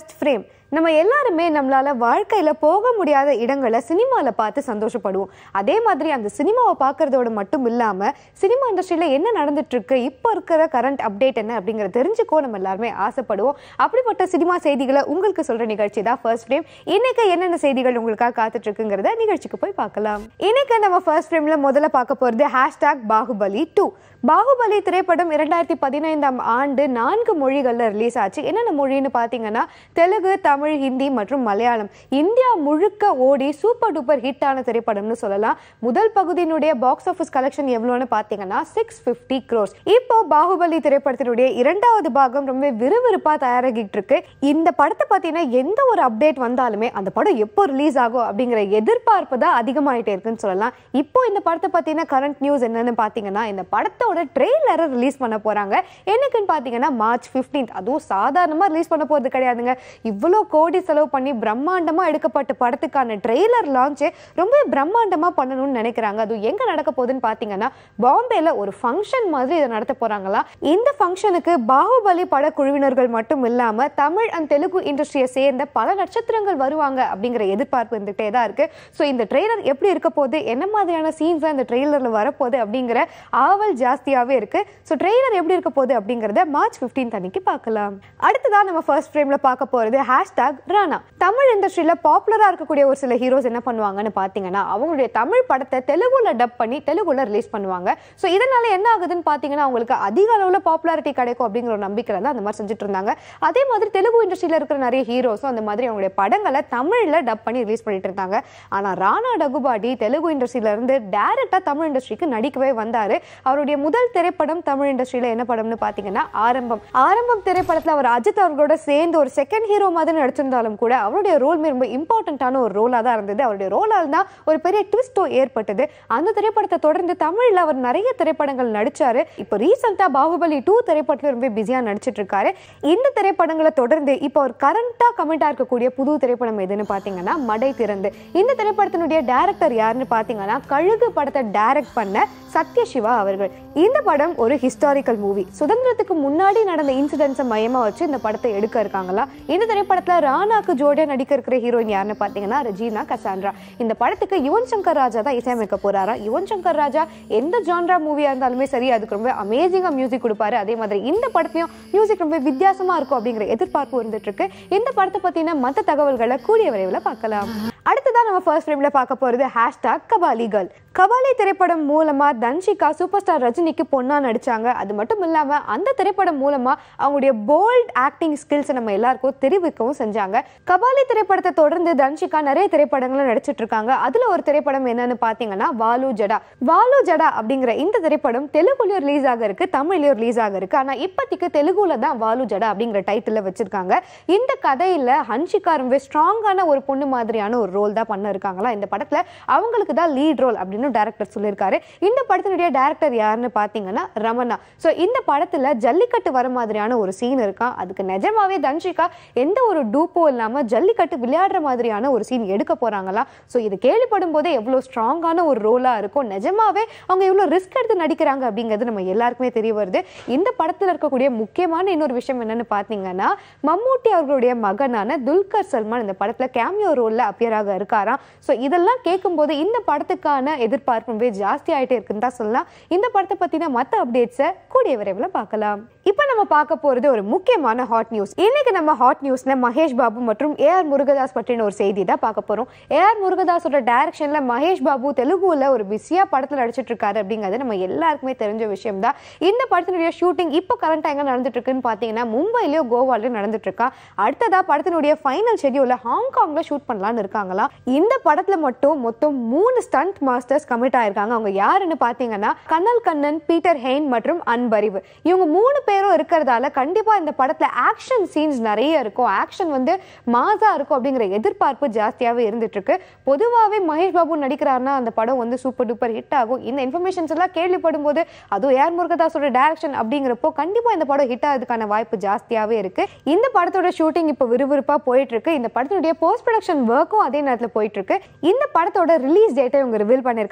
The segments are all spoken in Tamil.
ஃபர்ஸ்ட் ஃப்ரேம் நம்ம எல்லாருமே நம்மளால வாழ்க்கையில போக முடியாத இடங்களை சினிமால பார்த்து சந்தோஷப்படுவோம் அதே மாதிரி அந்த சினிமாவை பார்க்கறதோட மட்டும் இல்லாம சினிமா இண்டஸ்ட்ரியில என்ன நடந்துட்டு இருக்கு இப்போ இருக்கிற கரண்ட் அப்டேட் என்ன அப்படிங்கறத தெரிஞ்சுக்கோ நம்ம எல்லாருமே ஆசைப்படுவோம் அப்படிப்பட்ட சினிமா செய்திகளை உங்களுக்கு சொல்ற நிகழ்ச்சி தான் ஃபர்ஸ்ட் ஃப்ரேம் இன்னைக்கு என்னென்ன செய்திகள் உங்களுக்காக காத்துட்டு இருக்குங்கிறத நிகழ்ச்சிக்கு போய் பார்க்கலாம் இன்னைக்கு நம்ம ஃபர்ஸ்ட் ஃப்ரேம்ல முதல்ல பார்க்க போறது ஹேஷ்டாக் பாகுபலி டூ பாகுபலி திரைப்படம் இரண்டாயிரத்தி பதினைந்தாம் ஆண்டு நான்கு மொழிகளில் ரிலீஸ் ஆச்சு என்னென்ன மொழின்னு பார்த்தீங்கன்னா தெலுங்கு தமிழ் ஹிந்தி மற்றும் மலையாளம் இந்தியா முழுக்க ஓடி சூப்பர் டூப்பர் ஹிட்டான திரைப்படம்னு சொல்லலாம் முதல் பகுதியினுடைய பாக்ஸ் ஆஃபீஸ் கலெக்ஷன் எவ்வளோன்னு பார்த்தீங்கன்னா சிக்ஸ் ஃபிஃப்டி க்ரோஸ் இப்போ பாகுபலி திரைப்படத்தினுடைய இரண்டாவது பாகம் ரொம்ப விறுவிறுப்பாக தயாராகிட்டு இருக்கு இந்த படத்தை பார்த்தீங்கன்னா எந்த ஒரு அப்டேட் வந்தாலுமே அந்த படம் எப்போ ரிலீஸ் ஆகும் அப்படிங்கிற எதிர்பார்ப்பு தான் அதிகமாயிட்டே இருக்குன்னு சொல்லலாம் இப்போ இந்த படத்தை பற்றின கரண்ட் நியூஸ் என்னன்னு பார்த்தீங்கன்னா இந்த படத்தோட ட்ரெய்லரை ரிலீஸ் பண்ண போறாங்க என்னைக்குன்னு பார்த்தீங்கன்னா மார்ச் 15th அதுவும் சாதாரணமாக ரிலீஸ் பண்ண போகிறது கிடையாதுங்க இவ்வளோ கோடி செலவு பண்ணி பிரம்மாண்டமாக எடுக்கப்பட்ட படத்துக்கான ட்ரெய்லர் லான்ச்சே ரொம்ப பிரம்மாண்டமாக பண்ணணும்னு நினைக்கிறாங்க அதுவும் எங்கே நடக்க போகுதுன்னு பார்த்தீங்கன்னா பாம்பேல ஒரு ஃபங்க்ஷன் மாதிரி இதை நடத்த போறாங்களா இந்த ஃபங்க்ஷனுக்கு பாகுபலி பட குழுவினர்கள் மட்டும் இல்லாம தமிழ் அண்ட் தெலுங்கு இண்டஸ்ட்ரியை சேர்ந்த பல நட்சத்திரங்கள் வருவாங்க அப்படிங்கிற எதிர்பார்ப்பு இருந்துகிட்டே தான் இருக்கு ஸோ இந்த ட்ரெய்லர் எப்படி இருக்க போகுது என்ன மாதிரியான சீன்ஸ் இந்த ட்ரெய்லர்ல வரப்போகுது அப்படிங்கிற ஆவல் ஜாஸ்தியாவே இருக்கு ஸோ ட்ரெய்லர் எப்படி இருக்க போகுது அப்படிங்கிறத மார்ச் 15th அன்னைக்கு பார்க்கலாம் அடுத்ததான் நம்ம ஃபர்ஸ்ட் ஃப்ரேம்ல பார்க்க போறது ஹேஷ்டாக் ராணா தமிழ் இண்டஸ்ட்ரியில பாப்புலரா இருக்கக்கூடிய ஒரு சில ஹீரோஸ் என்ன பண்ணுவாங்கன்னு பார்த்தீங்கன்னா அவங்களுடைய தமிழ் படத்தை தெலுங்குல டப் பண்ணி தெலுங்குல ரிலீஸ் பண்ணுவாங்க ஸோ இதனால என்ன ஆகுதுன்னு பார்த்தீங்கன்னா அவங்களுக்கு அதிக அளவுல பாப்புலாரிட்டி கிடைக்கும் அப்படிங்கிற ஒரு நம்பிக்கையில தான் அந்த மாதிரி செஞ்சுட்டு இருந்தாங்க அதே மாதிரி தெலுங்கு இண்டஸ்ட்ரியில இருக்கிற நிறைய ஹீரோஸும் அந்த மாதிரி அவங்களுடைய படங்களை தமிழ்ல டப் பண்ணி ரிலீஸ் பண்ணிட்டு இருந்தாங்க ஆனா ராணா டகுபாடி தெலுங்கு இண்டஸ்ட்ரியில இருந்து டைரக்டா தமிழ் இண்டஸ்ட்ரிக்கு நடிக்கவே வந்தாரு அவருடைய முதல் திரைப்படம் தமிழ் இண்டஸ்ட்ரியில என்ன படம்னு பாத்தீங்கன்னா ஆரம்பம் ஆரம்பம் திரைப்படத்துல அவர் அஜித் அவர்களோட சேர்ந்து ஒரு செகண்ட் ஹீரோ மாதிரி நடிச்சிருந்தாலும் கூட அவருடைய ரோல் ரொம்ப இம்பார்ட்டன்டான ஒரு ரோலா தான் இருந்தது அவருடைய ரோலால் தான் ஒரு பெரிய ட்விஸ்டோ ஏற்பட்டது அந்த திரைப்படத்தை தொடர்ந்து தமிழ்ல அவர் நிறைய திரைப்படங்கள் நடிச்சாரு இப்போ ரீசெண்டா பாகுபலி டூ திரைப்படத்துல ரொம்ப பிஸியா நடிச்சிட்டு இருக்காரு இந்த திரைப்படங்களை தொடர்ந்து இப்போ அவர் கரண்டா கமெண்டா இருக்கக்கூடிய புது திரைப்படம் எதுன்னு பாத்தீங்கன்னா மடை திறந்து இந்த திரைப்படத்தினுடைய டைரக்டர் யாருன்னு பாத்தீங்கன்னா கழுகு படத்தை டைரக்ட் பண்ண சத்யசிவா அவர்கள் இந்த படம் ஒரு ஹிஸ்டாரிக்கல் மூவி சுதந்திரத்துக்கு முன்னாடி நடந்த இன்சிடென்ட்ஸை மையமா வச்சு இந்த படத்தை எடுக்க இருக்காங்களா இந்த திரைப்படத்துல ராணாக்கு ஜோடியா நடிக்க இருக்கிற ஹீரோயின் யாருன்னு பாத்தீங்கன்னா ரெஜினா கசாண்ட்ரா இந்த படத்துக்கு யுவன் சங்கர் ராஜா தான் இசையமைக்க போறாரா யுவன் சங்கர் ராஜா எந்த ஜான்ரா மூவியா இருந்தாலுமே சரி அதுக்கு ரொம்ப அமேசிங்கா மியூசிக் கொடுப்பாரு அதே மாதிரி இந்த படத்தையும் மியூசிக் ரொம்ப வித்தியாசமா இருக்கும் அப்படிங்கிற எதிர்பார்ப்பு இருந்துட்டு இருக்கு இந்த படத்தை பத்தின மற்ற தகவல்களை கூடிய விரைவில் பார்க்கலாம் அடுத்ததான் நம்ம ஃபர்ஸ்ட் ஃப்ரேம்ல பார்க்க போறது ஹேஷ்டாக் கபாலி கேர்ள் கபாலி திரைப்படம் மூலமா தன்ஷிகா சூப்பர் ஸ்டார் ரஜினிக்கு பொண்ணா நடிச்சாங்க அது மட்டும் இல்லாம அந்த திரைப்படம் மூலமா அவங்களுடைய போல்ட் ஆக்டிங் ஸ்கில்ஸ் நம்ம எல்லாருக்கும் தெரிவிக்கவும் செஞ்சாங்க கபாலி திரைப்படத்தை தொடர்ந்து தன்ஷிகா நிறைய திரைப்படங்களும் நடிச்சிட்டு இருக்காங்க அதுல ஒரு திரைப்படம் என்னன்னு பாத்தீங்கன்னா வாலு ஜடா வாலு ஜடா அப்படிங்கிற இந்த திரைப்படம் தெலுங்குலயும் ரிலீஸ் ஆக இருக்கு தமிழ்லயும் ரிலீஸ் ஆக இருக்கு ஆனா இப்போதைக்கு தெலுங்குல தான் வாலு ஜடா அப்படிங்கிற டைட்டில் வச்சிருக்காங்க இந்த கதையில ஹன்ஷிகா ரொம்ப ஸ்ட்ராங்கான ஒரு பொண்ணு மாதிரியான ஒரு ரோல் தான் பண்ண இருக்காங்களா இந்த படத்துல அவங்களுக்கு தான் லீட் ரோல் அப்படின்னு டேரக்டர் சொல்லியிருக்காரு இந்த படத்தினுடைய டேரக்டர் யாருன்னு பார்த்தீங்கன்னா ரமணா ஸோ இந்த படத்துல ஜல்லிக்கட்டு வர மாதிரியான ஒரு சீன் இருக்கான் அதுக்கு நிஜமாவே தன்ஷிகா எந்த ஒரு டூப்போ இல்லாம ஜல்லிக்கட்டு விளையாடுற மாதிரியான ஒரு சீன் எடுக்க போறாங்களா ஸோ இது கேள்விப்படும் போதே எவ்வளோ ஸ்ட்ராங்கான ஒரு ரோலா இருக்கும் நிஜமாவே அவங்க எவ்வளோ ரிஸ்க் எடுத்து நடிக்கிறாங்க அப்படிங்கிறது நம்ம எல்லாருக்குமே தெரிய வருது இந்த படத்துல இருக்கக்கூடிய முக்கியமான இன்னொரு விஷயம் என்னன்னு பார்த்தீங்கன்னா மம்மூட்டி அவர்களுடைய மகனான துல்கர் சல்மான் இந்த படத்துல கேமியோ ரோல்ல அப்பியராக இருக்காராம் ஸோ இதெல்லாம் கேட்கும்போது இந்த படத்துக்கான எதிர்பார்ப்பு ரொம்ப ஜாஸ்தி ஆயிட்டே இருக்குன்னு தான் சொல்லலாம் இந்த படத்தை பத்தின மற்ற அப்டேட்ஸை கூடிய விரைவில் பார்க்கலாம் இப்போ நம்ம பார்க்க போறது ஒரு முக்கியமான ஹாட் நியூஸ் இன்னைக்கு நம்ம ஹாட் நியூஸ்ல மகேஷ் பாபு மற்றும் ஏஆர் முருகதாஸ் பற்றின ஒரு செய்தி தான் பார்க்க போறோம் ஏஆர் முருகதாஸோட டைரக்ஷன்ல மகேஷ் பாபு தெலுங்குல ஒரு பிஸியா படத்துல நடிச்சிட்டு இருக்காரு அப்படிங்கிறது நம்ம எல்லாருக்குமே தெரிஞ்ச விஷயம் தான் இந்த படத்தினுடைய ஷூட்டிங் இப்போ கரண்டா எங்க நடந்துட்டு இருக்குன்னு பாத்தீங்கன்னா மும்பைலயோ கோவாலயோ நடந்துட்டு இருக்கா அடுத்ததா படத்தினுடைய ஃபைனல் ஷெட்யூல ஹாங்காங்ல ஷூட் பண்ணலாம்னு இருக்காங்களா இந்த படத்துல மட்டும் மொத்தம் மூணு ஸ்டண்ட் மாஸ்டர்ஸ் கமிட் ஆயிருக்காங்க அவங்க யாருன்னு பாத்தீங்கன்னா கண்ணல் கண்ணன் பீட்டர் ஹெயின் மற்றும் அன்பறிவு இவங்க மூணு பேரும் இருக்கிறதால கண்டிப்பா இந்த படத்துல ஆக்ஷன் சீன்ஸ் நிறைய இருக்கும் ஆக்ஷன் வந்து மாசா இருக்கும் அப்படிங்கிற எதிர்பார்ப்பு ஜாஸ்தியாவே இருந்துட்டு இருக்கு பொதுவாகவே மகேஷ் பாபு நடிக்கிறாருன்னா அந்த படம் வந்து சூப்பர் டூப்பர் ஹிட் ஆகும் இந்த இன்ஃபர்மேஷன்ஸ் எல்லாம் கேள்விப்படும் போது அதுவும் ஏஆர் முருகதாஸோட டைரக்ஷன் அப்படிங்கிறப்போ கண்டிப்பா இந்த படம் ஹிட் ஆகிறதுக்கான வாய்ப்பு ஜாஸ்தியாவே இருக்கு இந்த படத்தோட ஷூட்டிங் இப்போ விறுவிறுப்பா போயிட்டு இருக்கு இந்த படத்தினுடைய போஸ்ட் ப்ரொடக்ஷன் ஒர்க்கும் அதே நேரத்தில் போயிட்டு இருக்கு இந்த படத்தோட ரிலீஸ் டேட்டை இவங்க ரிவீல் பண்ணிருக்காங்க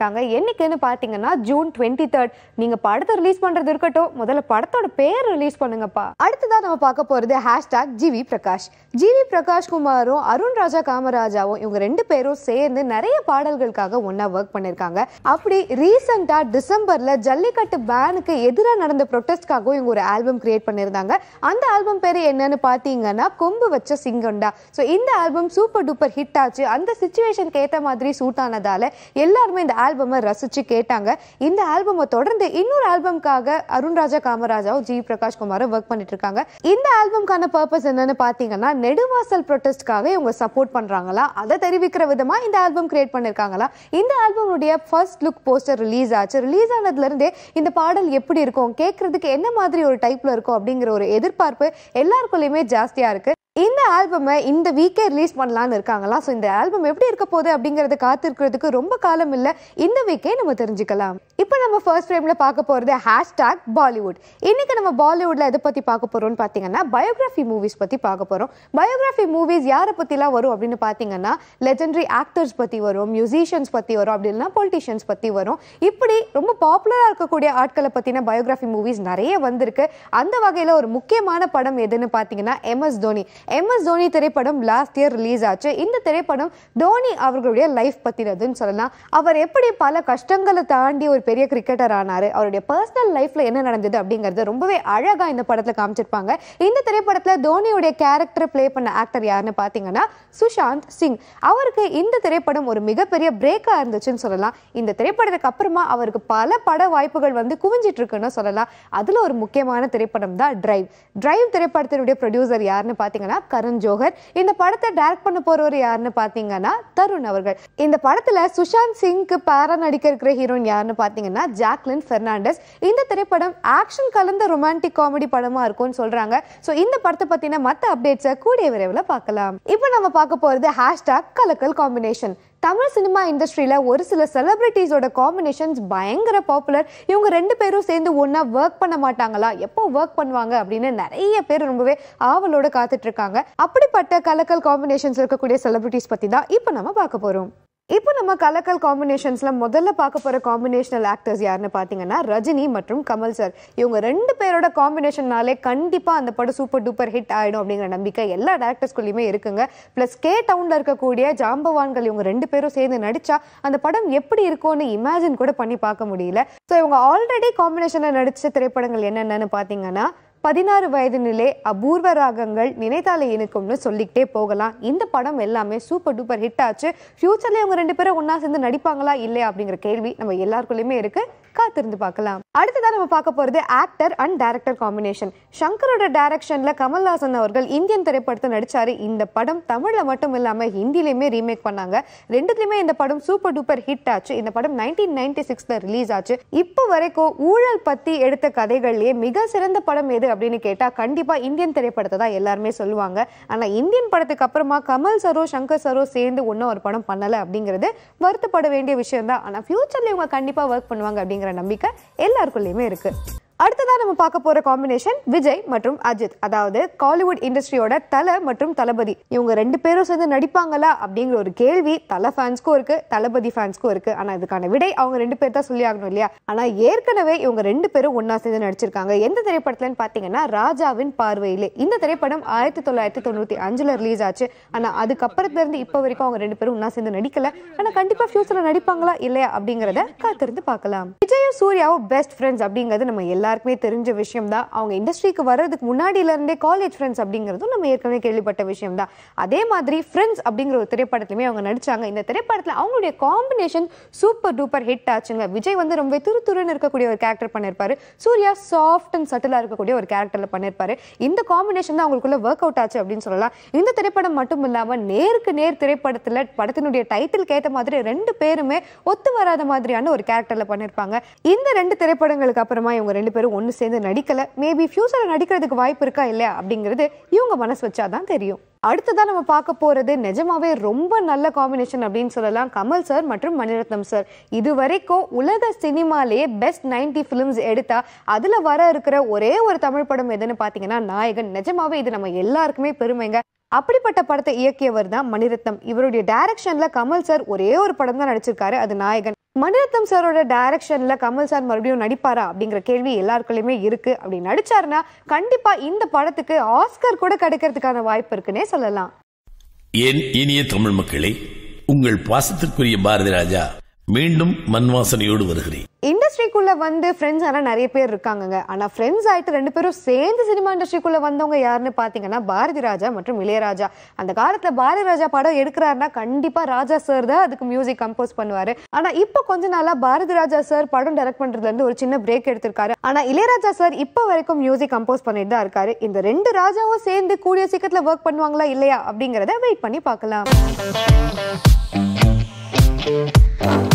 பண்ணிருக்காங்க என்னைக்குன்னு பாத்தீங்கன்னா ஜூன் டுவெண்ட்டி தேர்ட் நீங்க படத்தை ரிலீஸ் பண்றது இருக்கட்டும் முதல்ல படத்தோட பேர் ரிலீஸ் பண்ணுங்கப்பா அடுத்ததா நம்ம பார்க்க போறது hashtag GV Prakash GV Prakash குமாரும் அருண் ராஜா காமராஜாவும் இவங்க ரெண்டு பேரும் சேர்ந்து நிறைய பாடல்களுக்காக ஒண்ணா ஒர்க் பண்ணிருக்காங்க அப்படி ரீசெண்டா டிசம்பர்ல ஜல்லிக்கட்டு பேனுக்கு எதிராக நடந்த ப்ரொட்டஸ்ட்காகவும் இவங்க ஒரு ஆல்பம் கிரியேட் பண்ணியிருந்தாங்க அந்த ஆல்பம் பேரு என்னன்னு பாத்தீங்கன்னா கொம்பு வச்ச சிங்கண்டா ஸோ இந்த ஆல்பம் சூப்பர் டூப்பர் ஹிட் ஆச்சு அந்த சுச்சுவேஷனுக்கு ஏற்ற மாதிரி சூட் ஆனதால எல்லாருமே இந்த ஆல்பமை ரசிச்சு கேட்டாங்க இந்த ஆல்பமை தொடர்ந்து இன்னொரு ஆல்பம்காக அருண் ராஜா காமராஜாவும் ஜி பிரகாஷ் குமாரும் ஒர்க் பண்ணிட்டு இருக்காங்க இந்த ஆல்பம்கான பர்பஸ் என்னன்னு பாத்தீங்கன்னா நெடுவாசல் ப்ரொட்டஸ்ட்காக இவங்க சப்போர்ட் பண்றாங்களா அதை தெரிவிக்கிற விதமா இந்த ஆல்பம் கிரியேட் பண்ணிருக்காங்களா இந்த ஆல்பமுடைய ஃபர்ஸ்ட் லுக் போஸ்டர் ரிலீஸ் ஆச்சு ரிலீஸ் ஆனதுல இருந்தே இந்த பாடல் எப்படி இருக்கும் கேட்கறதுக்கு என்ன மாதிரி ஒரு டைப்ல இருக்கும் அப்படிங்கிற ஒரு எதிர்பார்ப்பு எல்லாருக்குள்ளயுமே ஜாஸ்தியா இருக்கு இந்த ஆல்பமை இந்த வீக்கே ரிலீஸ் பண்ணலாம்னு இருக்காங்களா ஸோ இந்த ஆல்பம் எப்படி இருக்க போகுது அப்படிங்கறத காத்திருக்கிறதுக்கு ரொம்ப காலம் இல்லை இந்த வீக்கே நம்ம தெரிஞ்சுக்கலாம் இப்போ நம்ம ஃபர்ஸ்ட் ஃப்ரேம்ல பார்க்க போறது ஹேஷ்டாக் பாலிவுட் இன்னைக்கு நம்ம பாலிவுட்ல எதை பத்தி பார்க்க போறோம்னு பார்த்தீங்கன்னா பயோகிராஃபி மூவிஸ் பத்தி பார்க்க போறோம் பயோகிராஃபி மூவிஸ் யாரை பத்திலாம் வரும் அப்படின்னு பார்த்தீங்கன்னா லெஜெண்டரி ஆக்டர்ஸ் பத்தி வரும் மியூசிஷியன்ஸ் பத்தி வரும் அப்படி இல்லைன்னா பொலிட்டிஷியன்ஸ் பத்தி வரும் இப்படி ரொம்ப பாப்புலரா இருக்கக்கூடிய ஆட்களை பத்தின பயோகிராஃபி மூவிஸ் நிறைய வந்திருக்கு அந்த வகையில ஒரு முக்கியமான படம் எதுன்னு பார்த்தீங்கன்னா எம்எஸ் தோனி எம்எஸ் தோனி திரைப்படம் லாஸ்ட் இயர் ரிலீஸ் ஆச்சு இந்த திரைப்படம் தோனி அவர்களுடைய லைஃப் பத்தினதுன்னு சொல்லலாம் அவர் எப்படி பல கஷ்டங்களை தாண்டி ஒரு பெரிய கிரிக்கெட்டர் ஆனாரு அவருடைய பர்சனல் லைஃப்ல என்ன நடந்தது அப்படிங்கறது ரொம்பவே அழகா இந்த படத்துல காமிச்சிருப்பாங்க இந்த திரைப்படத்துல தோனியுடைய கேரக்டர் ப்ளே பண்ண ஆக்டர் யாருன்னு பாத்தீங்கன்னா சுஷாந்த் சிங் அவருக்கு இந்த திரைப்படம் ஒரு மிகப்பெரிய பிரேக்கா இருந்துச்சுன்னு சொல்லலாம் இந்த திரைப்படத்துக்கு அப்புறமா அவருக்கு பல பட வாய்ப்புகள் வந்து குவிஞ்சிட்டு இருக்குன்னு சொல்லலாம் அதுல ஒரு முக்கியமான திரைப்படம் தான் டிரைவ் டிரைவ் திரைப்படத்தினுடைய ப்ரொடியூசர் யாருன்னு பாத்தீங்கன்னா கரண் ஜோஹர் இந்த படத்தை டைரக்ட் பண்ண போறவர் யாருன்னு பாத்தீங்கன்னா தருண் அவர்கள் இந்த படத்துல சுஷாந்த் சிங்க்கு பேரா நடிக்க இருக்கிற ஹீரோயின் யாருன்னு பாத்தீங்கன்னா ஜாக்லின் பெர்னாண்டஸ் இந்த திரைப்படம் ஆக்ஷன் கலந்த ரொமான்டிக் காமெடி படமா இருக்கும்னு சொல்றாங்க சோ இந்த படத்தை பத்தின மத்த அப்டேட்ஸை கூடிய விரைவில் பார்க்கலாம் இப்போ நம்ம பார்க்க போறது ஹேஷ்டாக் கலக்கல் காம்பினேஷன் தமிழ் சினிமா இண்டஸ்ட்ரியில ஒரு சில செலிபிரிட்டிஸோட காம்பினேஷன்ஸ் பயங்கர பாப்புலர் இவங்க ரெண்டு பேரும் சேர்ந்து ஒண்ணா ஒர்க் பண்ண மாட்டாங்களா எப்போ ஒர்க் பண்ணுவாங்க அப்படின்னு நிறைய பேர் ரொம்பவே ஆவலோட காத்துட்டு இருக்காங்க அப்படிப்பட்ட கலக்கல் காம்பினேஷன்ஸ் இருக்கக்கூடிய செலிபிரிட்டிஸ் பத்தி தான் இப்போ நம்ம பார்க்க போறோம் இப்போ நம்ம கலக்கல் காம்பினேஷன்ஸ்ல முதல்ல பார்க்க போற காம்பினேஷனல் ஆக்டர்ஸ் யாருன்னு பாத்தீங்கன்னா ரஜினி மற்றும் கமல் சார் இவங்க ரெண்டு பேரோட காம்பினேஷன்னாலே கண்டிப்பா அந்த படம் சூப்பர் டூப்பர் ஹிட் ஆயிடும் அப்படிங்கிற நம்பிக்கை எல்லா டேரக்டர்ஸ்குள்ளயுமே இருக்குங்க பிளஸ் கே டவுன்ல இருக்கக்கூடிய ஜாம்பவான்கள் இவங்க ரெண்டு பேரும் சேர்ந்து நடிச்சா அந்த படம் எப்படி இருக்கும்னு இமேஜின் கூட பண்ணி பார்க்க முடியல ஸோ இவங்க ஆல்ரெடி காம்பினேஷன்ல நடிச்ச திரைப்படங்கள் என்னென்னு பாத்தீங்கன்னா பதினாறு வயது நிலை அபூர்வ ராகங்கள் நினைத்தாலே இனுக்கும்னு சொல்லிக்கிட்டே போகலாம் இந்த படம் எல்லாமே சூப்பர் டூப்பர் ஹிட் ஆச்சு ஃபியூச்சர்ல இவங்க ரெண்டு பேரும் ஒண்ணா சேர்ந்து நடிப்பாங்களா இல்லையா அப்படிங்கிற கேள்வி நம்ம எல்லாருக்குள்ளயுமே இருக்கு காத்திருந்து பார்க்கலாம் அடுத்ததான் நம்ம பார்க்க போறது ஆக்டர் அண்ட் டைரக்டர் காம்பினேஷன் சங்கரோட டைரக்ஷன்ல கமல்ஹாசன் அவர்கள் இந்தியன் திரைப்படத்தை நடிச்சாரு இந்த படம் தமிழ்ல மட்டும் இல்லாம ஹிந்திலையுமே ரீமேக் பண்ணாங்க ரெண்டுத்துலயுமே இந்த படம் சூப்பர் டூப்பர் ஹிட் ஆச்சு இந்த படம் நைன்டீன் நைன்டி சிக்ஸ்ல ரிலீஸ் ஆச்சு இப்போ வரைக்கும் ஊழல் பத்தி எடுத்த கதைகள்லயே மிக சிறந்த படம் எது அப்படின்னு கேட்டா கண்டிப்பா இந்தியன் திரைப்படத்தை தான் எல்லாருமே சொல்லுவாங்க ஆனா இந்தியன் படத்துக்கு அப்புறமா கமல் சரோ சங்கர் சரோ சேர்ந்து ஒன்றும் ஒரு படம் பண்ணல அப்படிங்கிறது வருத்தப்பட வேண்டிய விஷயம் தான் ஆனா ஃபியூச்சர்ல இவங்க கண்டிப்பா ஒர்க் பண்ணுவாங்க அப்படிங்கிற நம்பிக்கை எல்லாருக்குள்ளயுமே இருக்கு அடுத்ததா நம்ம பார்க்க போற காம்பினேஷன் விஜய் மற்றும் அஜித் அதாவது காலிவுட் இண்டஸ்ட்ரியோட தலை மற்றும் தளபதி இவங்க ரெண்டு பேரும் சேர்ந்து நடிப்பாங்களா அப்படிங்கிற ஒரு கேள்வி தலை ஃபேன்ஸ்க்கும் இருக்கு தளபதி ஃபேன்ஸ்க்கும் இருக்கு ஆனா இதுக்கான விடை அவங்க ரெண்டு பேர் தான் சொல்லி ஆகணும் இல்லையா ஆனா ஏற்கனவே இவங்க ரெண்டு பேரும் ஒன்னா சேர்ந்து நடிச்சிருக்காங்க எந்த திரைப்படத்துலன்னு பாத்தீங்கன்னா ராஜாவின் பார்வையிலே இந்த திரைப்படம் ஆயிரத்தி தொள்ளாயிரத்தி தொண்ணூத்தி அஞ்சுல ரிலீஸ் ஆச்சு ஆனா அதுக்கப்புறத்துல இருந்து இப்ப வரைக்கும் அவங்க ரெண்டு பேரும் ஒன்னா சேர்ந்து நடிக்கல ஆனா கண்டிப்பா ஃபியூச்சர்ல நடிப்பாங்களா இல்லையா அப்படிங்கறத காத்திருந்து பார்க்கலாம் விஜயும் சூர்யாவும் பெஸ்ட் ஃப்ரெண்ட்ஸ் அப்படிங்கிறது நம்ம எல்லாருக்குமே தெரிஞ்ச விஷயம் தான் அவங்க இண்டஸ்ட்ரிக்கு வர்றதுக்கு முன்னாடியில இருந்தே காலேஜ் ஃப்ரெண்ட்ஸ் அப்படிங்கிறதும் நம்ம ஏற்கனவே கேள்விப்பட்ட விஷயம் தான் அதே மாதிரி ஃப்ரெண்ட்ஸ் அப்படிங்கிற ஒரு திரைப்படத்துலயுமே அவங்க நடிச்சாங்க இந்த திரைப்படத்துல அவங்களுடைய காம்பினேஷன் சூப்பர் டூப்பர் ஹிட் ஆச்சுங்க விஜய் வந்து ரொம்ப துரு துருன்னு இருக்கக்கூடிய ஒரு கேரக்டர் பண்ணிருப்பாரு சூர்யா சாஃப்ட் அண்ட் சட்டிலா இருக்கக்கூடிய ஒரு கேரக்டர்ல பண்ணிருப்பாரு இந்த காம்பினேஷன் தான் அவங்களுக்குள்ள ஒர்க் அவுட் ஆச்சு அப்படின்னு சொல்லலாம் இந்த திரைப்படம் மட்டும் இல்லாம நேருக்கு நேர் திரைப்படத்துல படத்தினுடைய டைட்டில் ஏத்த மாதிரி ரெண்டு பேருமே ஒத்து வராத மாதிரியான ஒரு கேரக்டர்ல பண்ணிருப்பாங்க இந்த ரெண்டு திரைப்படங்களுக்கு அப்புறமா இவங்க ரெண்டு பேரும் ஒன்று சேர்ந்து நடிக்கல மேபி ஃபியூச்சர்ல நடிக்கிறதுக்கு வாய்ப்பு இருக்கா இல்லையா அப்படிங்கிறது இவங்க மனசு வச்சாதான் தெரியும் அடுத்ததான் நம்ம பார்க்க போறது நிஜமாவே ரொம்ப நல்ல காம்பினேஷன் அப்படின்னு சொல்லலாம் கமல் சார் மற்றும் மணிரத்னம் சார் இது வரைக்கும் உலக சினிமாலேயே பெஸ்ட் நைன்டி ஃபிலிம்ஸ் எடுத்தா அதுல வர இருக்கிற ஒரே ஒரு தமிழ் படம் எதுன்னு பாத்தீங்கன்னா நாயகன் நிஜமாவே இது நம்ம எல்லாருக்குமே பெருமைங்க அப்படிப்பட்ட படத்தை இயக்கியவர் தான் மணிரத்னம் இவருடைய டைரக்ஷன்ல கமல் சார் ஒரே ஒரு படம் தான் நடிச்சிருக்காரு அது நாயகன் மணிரத்னம் சாரோட டைரக்ஷன்ல கமல் சார் மறுபடியும் நடிப்பாரா அப்படிங்கிற கேள்வி எல்லாருக்குள்ளயுமே இருக்கு அப்படி நடிச்சாருன்னா கண்டிப்பா இந்த படத்துக்கு ஆஸ்கர் கூட கிடைக்கிறதுக்கான வாய்ப்பு இருக்குன்னே சொல்லலாம் என் இனிய தமிழ் மக்களே உங்கள் பாசத்திற்குரிய பாரதி ராஜா மீண்டும் மண்வாசனையோடு வருகிறேன் இண்டஸ்ட்ரிக்குள்ள வந்து ஃப்ரெண்ட்ஸ் ஆனா நிறைய பேர் இருக்காங்கங்க ஆனா ஃப்ரெண்ட்ஸ் ஆயிட்டு ரெண்டு பேரும் சேர்ந்து சினிமா இண்டஸ்ட்ரிக்குள்ள வந்தவங்க யாருன்னு பாத்தீங்கன்னா பாரதி ராஜா மற்றும் இளையராஜா அந்த காலத்துல பாரதி ராஜா படம் எடுக்கிறாருன்னா கண்டிப்பா ராஜா சார் தான் அதுக்கு மியூசிக் கம்போஸ் பண்ணுவாரு ஆனா இப்போ கொஞ்ச நாளா பாரதி ராஜா சார் படம் டைரக்ட் பண்றதுல இருந்து ஒரு சின்ன பிரேக் எடுத்திருக்காரு ஆனா இளையராஜா சார் இப்போ வரைக்கும் மியூசிக் கம்போஸ் பண்ணிட்டு தான் இருக்காரு இந்த ரெண்டு ராஜாவும் சேர்ந்து கூடிய சீக்கிரத்துல ஒர்க் பண்ணுவாங்களா இல்லையா அப்படிங்கறத வெயிட் பண்ணி பார்க்கலாம்